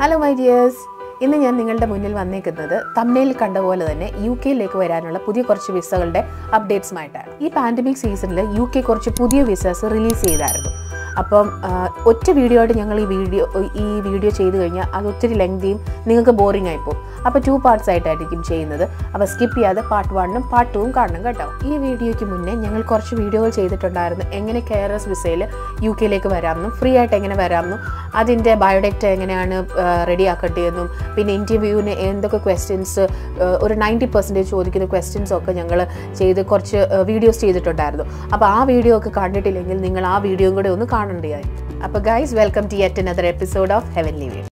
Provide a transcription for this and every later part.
hello my dears ഇന്ന് ഞാൻ നിങ്ങളുടെ മുന്നിൽ വന്നേക്കുന്നത് തമ്മയിൽ കണ്ട പോലെ തന്നെ യു കെയിലേക്ക് വരാനുള്ള പുതിയ കുറച്ച് വിസകളുടെ അപ്ഡേറ്റ്സുമായിട്ടാണ് ഈ പാൻഡമിക് സീസണിൽ യു കെ കുറച്ച് പുതിയ വിസസ് റിലീസ് ചെയ്തായിരുന്നു അപ്പം ആ, ഒറ്റ വീഡിയോ ആയിട്ട് ഞങ്ങൾ ഈ വീഡിയോ ഈ വീഡിയോ ചെയ്ത് കഴിഞ്ഞാൽ അത് ഒത്തിരി ലെങ്തിയും നിങ്ങൾക്ക് ബോറിംഗ് ആയിപ്പോവും അപ്പോൾ ടു പാർട്സ് ആയിട്ടായിരിക്കും ചെയ്യുന്നത് അപ്പോൾ സ്കിപ്പ് ചെയ്യാതെ പാർട്ട് വണ്ണും പാർട്ട് ടൂവും കാണണം കേട്ടോ ഈ വീഡിയോയ്ക്ക് മുന്നേ ഞങ്ങൾ കുറച്ച് വീഡിയോകൾ ചെയ്തിട്ടുണ്ടായിരുന്നു എങ്ങനെ കെയറസ് വിസയിൽ യു കെയിലേക്ക് വരാമെന്നും ഫ്രീ ആയിട്ട് എങ്ങനെ വരാമെന്നും അതിൻ്റെ ബയോഡേറ്റ എങ്ങനെയാണ് റെഡി ആക്കേണ്ടതെന്നും പിന്നെ ഇൻ്റർവ്യൂവിന് എന്തൊക്കെ ക്വസ്റ്റ്യൻസ് ഒരു നയൻറ്റി പെർസെൻറ്റേജ് ചോദിക്കുന്ന ക്വസ്റ്റ്യൻസ് ഒക്കെ ഞങ്ങൾ ചെയ്ത് കുറച്ച് വീഡിയോസ് ചെയ്തിട്ടുണ്ടായിരുന്നു അപ്പോൾ ആ വീഡിയോ ഒക്കെ കണ്ടിട്ടില്ലെങ്കിൽ നിങ്ങൾ ആ വീഡിയോയും കൂടെ ഒന്ന് കാണേണ്ടതായി അപ്പോൾ guys welcome to yet another episode of heavenly video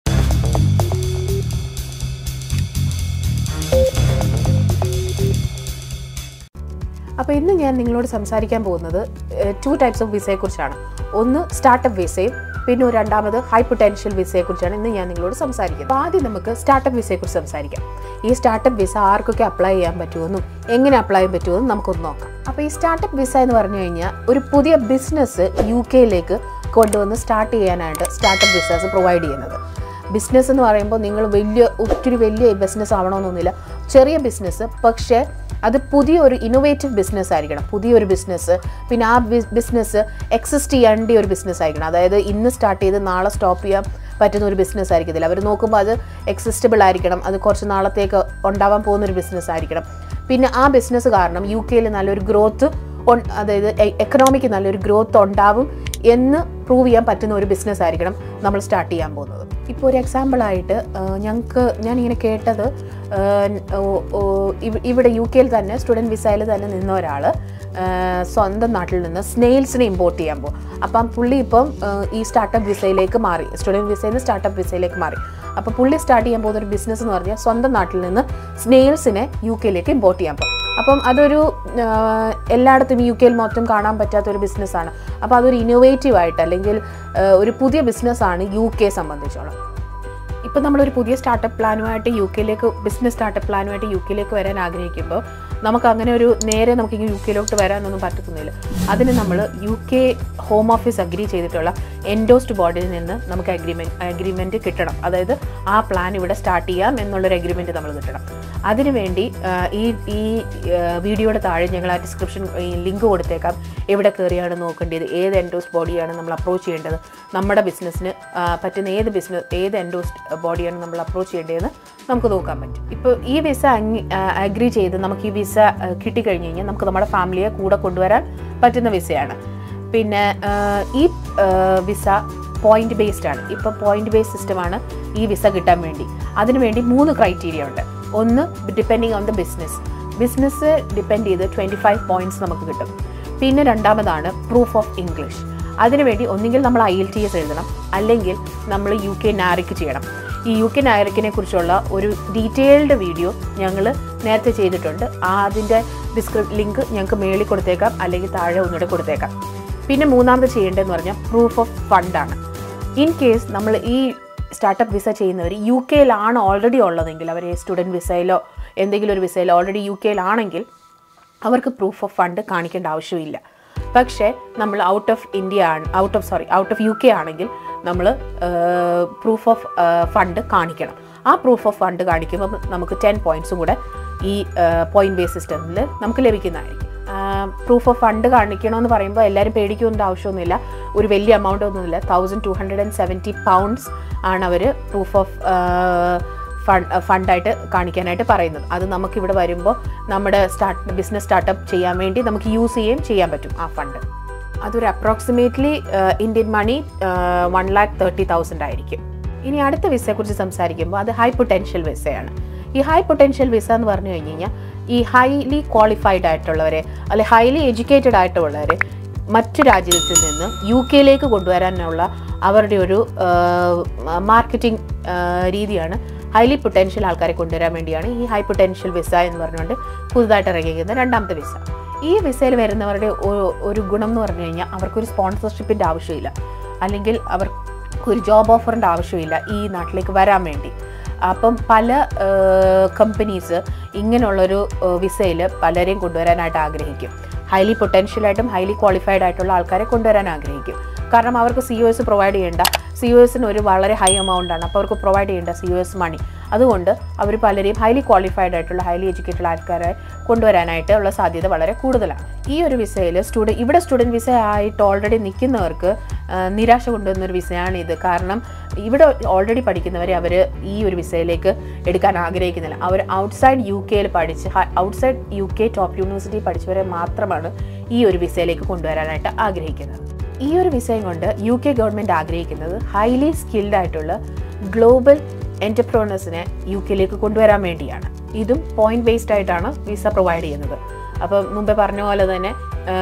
അപ്പോൾ ഇന്ന് ഞാൻ നിങ്ങളോട് സംസാരിക്കാൻ പോകുന്നത് ടു ടൈപ്സ് ഓഫ് വിസയെക്കുറിച്ചാണ് ഒന്ന് സ്റ്റാർട്ടപ്പ് വിസയും പിന്നെ ഒരു രണ്ടാമത് ഹൈ പൊട്ടൻഷ്യൽ വിസയെക്കുറിച്ചാണ് ഇന്ന് ഞാൻ നിങ്ങളോട് സംസാരിക്കുന്നത് അപ്പോൾ ആദ്യം നമുക്ക് സ്റ്റാർട്ടപ്പ് വിസയെക്കുറിച്ച് സംസാരിക്കാം ഈ സ്റ്റാർട്ടപ്പ് വിസ ആർക്കൊക്കെ അപ്ലൈ ചെയ്യാൻ പറ്റുമെന്നും എങ്ങനെ അപ്ലൈ ചെയ്യാൻ പറ്റുമെന്നും നമുക്കൊന്ന് നോക്കാം അപ്പോൾ ഈ സ്റ്റാർട്ടപ്പ് വിസ എന്ന് പറഞ്ഞു കഴിഞ്ഞാൽ ഒരു പുതിയ ബിസിനസ് യു കെയിലേക്ക് കൊണ്ടുവന്ന് സ്റ്റാർട്ട് ചെയ്യാനായിട്ട് സ്റ്റാർട്ടപ്പ് വിസാസ് പ്രൊവൈഡ് ചെയ്യുന്നത് ബിസിനസ് എന്ന് പറയുമ്പോൾ നിങ്ങൾ വലിയ ഒത്തിരി വലിയ ബിസിനസ് ആവണമെന്നൊന്നുമില്ല ചെറിയ ബിസിനസ് പക്ഷേ അത് പുതിയൊരു ഇന്നോവേറ്റീവ് ബിസിനസ് ആയിരിക്കണം പുതിയൊരു ബിസിനസ് പിന്നെ ആ ബിസിനസ് എക്സിസ്റ്റ് ചെയ്യേണ്ട ഒരു ബിസിനസ് ആയിരിക്കണം അതായത് ഇന്ന് സ്റ്റാർട്ട് ചെയ്ത് നാളെ സ്റ്റോപ്പ് ചെയ്യാൻ പറ്റുന്ന ഒരു ബിസിനസ് ആയിരിക്കത്തില്ല അവർ നോക്കുമ്പോൾ അത് എക്സിസ്റ്റബിൾ ആയിരിക്കണം അത് കുറച്ച് നാളത്തേക്ക് ഉണ്ടാവാൻ പോകുന്ന ഒരു ബിസിനസ് ആയിരിക്കണം പിന്നെ ആ ബിസിനസ് കാരണം യു കെയിൽ നല്ലൊരു ഗ്രോത്ത് അതായത് എക്കണോമിക്ക് നല്ലൊരു ഗ്രോത്ത് ഉണ്ടാവും എന്ന് പ്രൂവ് ചെയ്യാൻ പറ്റുന്ന ഒരു ബിസിനസ് ആയിരിക്കണം നമ്മൾ സ്റ്റാർട്ട് ചെയ്യാൻ പോകുന്നത് ഇപ്പോൾ ഒരു എക്സാമ്പിളായിട്ട് ഞങ്ങൾക്ക് ഞാനിങ്ങനെ കേട്ടത് ആ, ഓ- ഓ- ഇവ- ഇവിടെ യു കെയിൽ തന്നെ സ്റ്റുഡൻറ്റ് വിസയിൽ തന്നെ നിന്ന ഒരാൾ സ്വന്തം നാട്ടിൽ നിന്ന് സ്നെയിൽസിനെ ഇമ്പോർട്ട് ചെയ്യാൻ പോകും അപ്പം പുള്ളി ഇപ്പം ആ, ഈ സ്റ്റാർട്ടപ്പ് വിസയിലേക്ക് മാറി സ്റ്റുഡൻറ്റ് വിസയിൽ നിന്ന് സ്റ്റാർട്ടപ്പ് വിസയിലേക്ക് മാറി അപ്പോൾ പുള്ളി സ്റ്റാർട്ട് ചെയ്യാൻ പോകുന്ന ഒരു ബിസിനസ് എന്ന് പറഞ്ഞാൽ സ്വന്തം നാട്ടിൽ നിന്ന് സ്നെയിൽസിനെ യു കെയിലേക്ക് ഇമ്പോർട്ട് ചെയ്യാൻ പോകും അപ്പം അതൊരു ആ, എല്ലായിടത്തും യു കെയിൽ മൊത്തം കാണാൻ പറ്റാത്ത ഒരു ബിസിനസ്സാണ് അപ്പോൾ അതൊരു ഇന്നോവേറ്റീവ് ആയിട്ട് അല്ലെങ്കിൽ ആ, ഒരു പുതിയ ബിസിനസ്സാണ് യു കെ സംബന്ധിച്ചോളം ഇപ്പം നമ്മളൊരു പുതിയ സ്റ്റാർട്ടപ്പ് പ്ലാനുമായിട്ട് യു കെയിലേക്ക് ബിസിനസ് സ്റ്റാർട്ടപ്പ് പ്ലാനുമായിട്ട് യു കെയിലേക്ക് വരാൻ ആഗ്രഹിക്കുമ്പോൾ നമുക്ക് അങ്ങനെ ഒരു നേരെ നമുക്ക് യു കെയിലോട്ട് വരാനൊന്നും പറ്റത്തുന്നില്ല അതിന് നമ്മൾ U K home office agree ചെയ്തിട്ടുള്ള എൻഡോസ്ഡ് ബോഡിയിൽ നിന്ന് നമുക്ക് അഗ്രിമെൻറ്റ് അഗ്രിമെൻറ്റ് കിട്ടണം അതായത് ആ പ്ലാൻ ഇവിടെ സ്റ്റാർട്ട് ചെയ്യാം എന്നുള്ളൊരു അഗ്രിമെൻറ്റ് നമ്മൾ കിട്ടണം അതിനുവേണ്ടി ആ, ഈ ഈ ആ, വീഡിയോയുടെ താഴെ ഞങ്ങൾ ആ ഡിസ്ക്രിപ്ഷൻ ലിങ്ക് കൊടുത്തേക്കാം എവിടെ കയറിയാണ് നോക്കേണ്ടത് ഏത് എൻഡോസ്ഡ് ബോഡിയാണ് നമ്മൾ അപ്രോച്ച് ചെയ്യേണ്ടത് നമ്മുടെ ബിസിനസ്സിന് പറ്റുന്ന ഏത് ബിസിനസ് ഏത് എൻഡോസ്ഡ് ബോഡിയാണ് നമ്മൾ അപ്രോച്ച് ചെയ്യേണ്ടതെന്ന് നമുക്ക് നോക്കാൻ പറ്റും ഇപ്പോൾ ഈ വിസ അഗ്രി ചെയ്ത് നമുക്ക് ഈ വിസ കിട്ടിക്കഴിഞ്ഞ് കഴിഞ്ഞാൽ നമുക്ക് നമ്മുടെ ഫാമിലിയെ കൂടെ കൊണ്ടുവരാൻ പറ്റുന്ന വിസയാണ് പിന്നെ ആ, ഈ വിസ പോയിന്റ് ബേസ്ഡ് ആണ് ഇപ്പോൾ പോയിന്റ് ബേസ്ഡ് സിസ്റ്റമാണ് ഈ വിസ കിട്ടാൻ വേണ്ടി അതിനുവേണ്ടി മൂന്ന് ക്രൈറ്റീരിയ ഉണ്ട് ഒന്ന് depending on the business business depend ചെയ്ത് ട്വൻറ്റി ഫൈവ് പോയിന്റ്സ് നമുക്ക് കിട്ടും പിന്നെ രണ്ടാമതാണ് പ്രൂഫ് ഓഫ് ഇംഗ്ലീഷ് അതിനുവേണ്ടി ഒന്നുകിൽ നമ്മൾ ഐ എൽ ടി എസ് എഴുതണം അല്ലെങ്കിൽ നമ്മൾ യു കെ നാരിക്ക് ചെയ്യണം ഈ യു കെ നാരിക്കിനെ കുറിച്ചുള്ള ഒരു ഡീറ്റെയിൽഡ് വീഡിയോ ഞങ്ങൾ നേരത്തെ ചെയ്തിട്ടുണ്ട് ആ അതിൻ്റെ ഡിസ്ക്രിപ് ലിങ്ക് ഞങ്ങൾക്ക് മേളിൽ കൊടുത്തേക്കാം അല്ലെങ്കിൽ താഴെ ഒന്നുകൂടെ കൊടുത്തേക്കാം പിന്നെ മൂന്നാമത് ചെയ്യേണ്ടതെന്ന് പറഞ്ഞാൽ പ്രൂഫ് ഓഫ് ഫണ്ടാണ് ഇൻ കേസ് നമ്മൾ ഈ സ്റ്റാർട്ടപ്പ് വിസ ചെയ്യുന്നവർ യു കെയിലാണ് ഓൾറെഡി ഉള്ളതെങ്കിൽ അവർ സ്റ്റുഡൻറ്റ് വിസയിലോ എന്തെങ്കിലും ഒരു വിസയിലോ ഓൾറെഡി യു കെയിലാണെങ്കിൽ അവർക്ക് പ്രൂഫ് ഓഫ് ഫണ്ട് കാണിക്കേണ്ട ആവശ്യമില്ല പക്ഷേ നമ്മൾ ഔട്ട് ഓഫ് ഇന്ത്യ ആണ് out of sorry out of U K ആണെങ്കിൽ നമ്മൾ പ്രൂഫ് ഓഫ് ഫണ്ട് കാണിക്കണം ആ പ്രൂഫ് ഓഫ് ഫണ്ട് കാണിക്കുമ്പോൾ നമുക്ക് ടെൻ പോയിൻറ്റ്സും കൂടെ ഈ പോയിന്റ് ബേസ് സിസ്റ്റത്തിൽ നമുക്ക് ലഭിക്കുന്നതായിരിക്കും പ്രൂഫ് ഓഫ് ഫണ്ട് കാണിക്കണമെന്ന് പറയുമ്പോൾ എല്ലാവരും പേടിക്കേണ്ട ആവശ്യമൊന്നുമില്ല ഒരു വലിയ എമൗണ്ട് ഒന്നുമില്ല thousand two hundred and seventy pounds ആണ് അവർ പ്രൂഫ് ഓഫ് ഫണ്ട് ഫണ്ടായിട്ട് കാണിക്കാനായിട്ട് പറയുന്നത് അത് നമുക്കിവിടെ വരുമ്പോൾ നമ്മുടെ സ്റ്റാർട്ട് ബിസിനസ് സ്റ്റാർട്ടപ്പ് ചെയ്യാൻ വേണ്ടി നമുക്ക് യൂസ് ചെയ്യുകയും ചെയ്യാൻ പറ്റും ആ ഫണ്ട് അതൊരു approximately Indian money one lakh thirty thousand ആയിരിക്കും ഇനി അടുത്ത വിസയെക്കുറിച്ച് സംസാരിക്കുമ്പോൾ അത് ഹൈ പൊട്ടൻഷ്യൽ വിസയാണ് ഈ ഹൈ പൊട്ടൻഷ്യൽ വിസ എന്ന് പറഞ്ഞു കഴിഞ്ഞ് കഴിഞ്ഞാൽ ഈ ഹൈലി ക്വാളിഫൈഡ് ആയിട്ടുള്ളവരെ അല്ലെ ഹൈലി എഡ്യൂക്കേറ്റഡ് ആയിട്ടുള്ളവരെ മറ്റു രാജ്യത്തിൽ നിന്ന് യു കെയിലേക്ക് കൊണ്ടുവരാനുള്ള അവരുടെ ഒരു മാർക്കറ്റിംഗ് രീതിയാണ് ഹൈലി പൊട്ടൻഷ്യൽ ആൾക്കാരെ കൊണ്ടുവരാൻ വേണ്ടിയാണ് ഈ ഹൈ പൊട്ടൻഷ്യൽ വിസ എന്ന് പറഞ്ഞുകൊണ്ട് പുതുതായിട്ട് ഇറങ്ങിയിരിക്കുന്ന രണ്ടാമത്തെ വിസ ഈ വിസയിൽ വരുന്നവരുടെ ഒ- ഒരു ഗുണം എന്ന് പറഞ്ഞു കഴിഞ്ഞാൽ അവർക്കൊരു സ്പോൺസർഷിപ്പിൻ്റെ ആവശ്യമില്ല അല്ലെങ്കിൽ അവർക്ക് ഒരു ജോബ് ഓഫറിൻ്റെ ആവശ്യമില്ല ഈ നാട്ടിലേക്ക് വരാൻ വേണ്ടി അപ്പം പല കമ്പനീസ് ഇങ്ങനെയുള്ളൊരു വിസയിൽ പലരെയും കൊണ്ടുവരാനായിട്ട് ആഗ്രഹിക്കും ഹൈലി പൊട്ടൻഷ്യലായിട്ടും ഹൈലി ക്വാളിഫൈഡ് ആയിട്ടുള്ള ആൾക്കാരെ കൊണ്ടുവരാൻ ആഗ്രഹിക്കും കാരണം അവർക്ക് സി ഒ എസ് പ്രൊവൈഡ് ചെയ്യേണ്ട സി യു എസിന് ഒരു വളരെ ഹൈ എമൗണ്ട് ആണ് അപ്പോൾ അവർക്ക് പ്രൊവൈഡ് ചെയ്യേണ്ട സി യു എസ് മണി അതുകൊണ്ട് അവർ പലരെയും ഹൈലി ക്വാളിഫൈഡ് ആയിട്ടുള്ള ഹൈലി എഡ്യൂക്കേറ്റഡ് ആൾക്കാരെ കൊണ്ടുവരാനായിട്ട് ഉള്ള സാധ്യത വളരെ കൂടുതലാണ് ഈ ഒരു വിസയിൽ സ്റ്റുഡൻറ്റ് ഇവിടെ സ്റ്റുഡൻറ്റ് വിസ ആയിട്ട് ഓൾറെഡി നിൽക്കുന്നവർക്ക് ആ, നിരാശ കൊണ്ടുവന്ന ഒരു വിസയാണ് ഇത് കാരണം ഇവിടെ ഓൾറെഡി പഠിക്കുന്നവരെ അവർ ഈ ഒരു വിസയിലേക്ക് എടുക്കാൻ ആഗ്രഹിക്കുന്നില്ല അവർ ഔട്ട്സൈഡ് യു കെയിൽ പഠിച്ച് outside U K top university പഠിച്ചവരെ മാത്രമാണ് ഈ ഒരു വിസയിലേക്ക് കൊണ്ടുവരാനായിട്ട് ആഗ്രഹിക്കുന്നത് ഈ ഒരു വിസയം കൊണ്ട് യു കെ ഗവൺമെൻറ് ആഗ്രഹിക്കുന്നത് ഹൈലി സ്കിൽഡ് ആയിട്ടുള്ള ഗ്ലോബൽ എൻ്റർപ്രോണേഴ്സിനെ യു കെയിലേക്ക് കൊണ്ടുവരാൻ വേണ്ടിയാണ് ഇതും പോയിന്റ് ബേസ്ഡ് ആയിട്ടാണ് വിസ പ്രൊവൈഡ് ചെയ്യുന്നത് അപ്പം മുമ്പേ പറഞ്ഞ പോലെ തന്നെ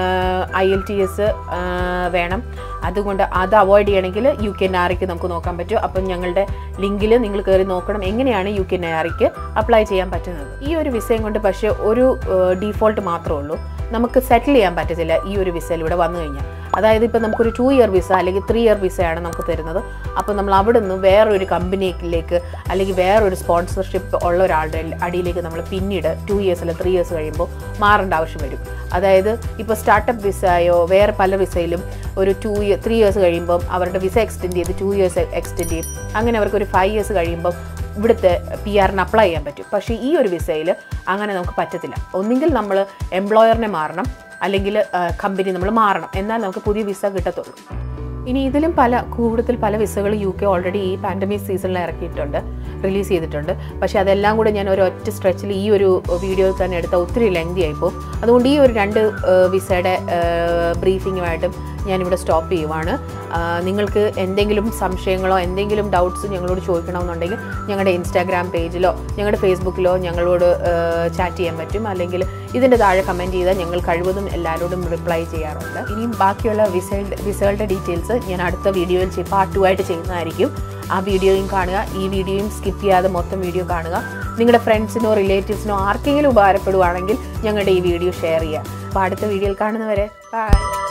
ഐ എൽ ടി എസ് വേണം അതുകൊണ്ട് അത് അവോയ്ഡ് ചെയ്യണമെങ്കിൽ യു കെ നാറിക്ക് നമുക്ക് നോക്കാൻ പറ്റും അപ്പം ഞങ്ങളുടെ ലിങ്കിൽ നിങ്ങൾ കയറി നോക്കണം എങ്ങനെയാണ് യു കെ നാറിക്ക് അപ്ലൈ ചെയ്യാൻ പറ്റുന്നത് ഈ ഒരു വിസയും കൊണ്ട് പക്ഷേ ഒരു ഡീഫോൾട്ട് മാത്രമേ ഉള്ളൂ നമുക്ക് സെറ്റിൽ ചെയ്യാൻ പറ്റത്തില്ല ഈ ഒരു വിസയിലൂടെ വന്നു കഴിഞ്ഞാൽ അതായത് ഇപ്പോൾ നമുക്കൊരു ടു ഇയർ വിസ അല്ലെങ്കിൽ ത്രീ ഇയർ വിസയാണ് നമുക്ക് തരുന്നത് അപ്പോൾ നമ്മൾ അവിടെ നിന്ന് വേറൊരു കമ്പനിയിലേക്ക് അല്ലെങ്കിൽ വേറൊരു സ്പോൺസർഷിപ്പ് ഉള്ള ഒരാളുടെ അടിയിലേക്ക് നമ്മൾ പിന്നീട് ടു ഇയേഴ്സ് അല്ലെങ്കിൽ ത്രീ ഇയേഴ്സ് കഴിയുമ്പോൾ മാറേണ്ട ആവശ്യം വരും അതായത് ഇപ്പോൾ സ്റ്റാർട്ടപ്പ് വിസയോ വേറെ പല വിസയിലും ഒരു ടു ഇയർ ത്രീ ഇയേഴ്സ് കഴിയുമ്പം അവരുടെ വിസ എക്സ്റ്റെൻഡ് ചെയ്ത് ടു ഇയേഴ്സ് എക്സ്റ്റെൻഡ് ചെയ്യും അങ്ങനെ അവർക്ക് ഒരു ഫൈവ് ഇയേഴ്സ് കഴിയുമ്പം ഇവിടുത്തെ പി ആറിന് അപ്ലൈ ചെയ്യാൻ പറ്റും പക്ഷേ ഈ ഒരു വിസയിൽ അങ്ങനെ നമുക്ക് പറ്റത്തില്ല ഒന്നുകിൽ നമ്മൾ എംപ്ലോയറിനെ മാറണം അല്ലെങ്കിൽ കമ്പനി നമ്മൾ മാറണം എന്നാൽ നമുക്ക് പുതിയ വിസ കിട്ടത്തുള്ളൂ ഇനി ഇതിലും പല കൂടുതൽ പല വിസകൾ യു കെ ഓൾറെഡി ഈ പാൻഡമിക് സീസണിൽ ഇറക്കിയിട്ടുണ്ട് റിലീസ് ചെയ്തിട്ടുണ്ട് പക്ഷേ അതെല്ലാം കൂടെ ഞാൻ ഒരു ഒറ്റ സ്ട്രെച്ചിൽ ഈ ഒരു വീഡിയോയിൽ തന്നെ എടുത്ത ഒത്തിരി ലെങ്തി ആയിപ്പോൾ അതുകൊണ്ട് ഈ ഒരു രണ്ട് വിസയുടെ ബ്രീഫിങ്ങുമായിട്ടും ഞാനിവിടെ സ്റ്റോപ്പ് ചെയ്യുവാണ് ആ, നിങ്ങൾക്ക് എന്തെങ്കിലും സംശയങ്ങളോ എന്തെങ്കിലും ഡൗട്ട്സ് ഞങ്ങളോട് ചോദിക്കണമെന്നുണ്ടെങ്കിൽ ഞങ്ങളുടെ ഇൻസ്റ്റാഗ്രാം പേജിലോ ഞങ്ങളുടെ ഫേസ്ബുക്കിലോ ഞങ്ങളോട് ചാറ്റ് ചെയ്യാൻ പറ്റും അല്ലെങ്കിൽ ഇതിൻ്റെ താഴെ കമൻറ്റ് ചെയ്താൽ ഞങ്ങൾ കഴിവതും എല്ലാവരോടും റിപ്ലൈ ചെയ്യാറുണ്ട് ഇനിയും ബാക്കിയുള്ള വിസയുടെ വിസകളുടെ ഡീറ്റെയിൽസ് ഞാൻ അടുത്ത വീഡിയോയിൽ ചെയ്യും പാർട്ട് ടു ആയിട്ട് ചെയ്യുന്നതായിരിക്കും ആ വീഡിയോയും കാണുക ഈ വീഡിയോയും സ്കിപ്പ് ചെയ്യാതെ മൊത്തം വീഡിയോ കാണുക നിങ്ങളുടെ ഫ്രണ്ട്സിനോ റിലേറ്റീവ്സിനോ ആർക്കെങ്കിലും ഉപകാരപ്പെടുവാണെങ്കിൽ ഞങ്ങളുടെ ഈ വീഡിയോ ഷെയർ ചെയ്യുക അപ്പോൾ അടുത്ത വീഡിയോയിൽ കാണുന്നവരെ ബൈ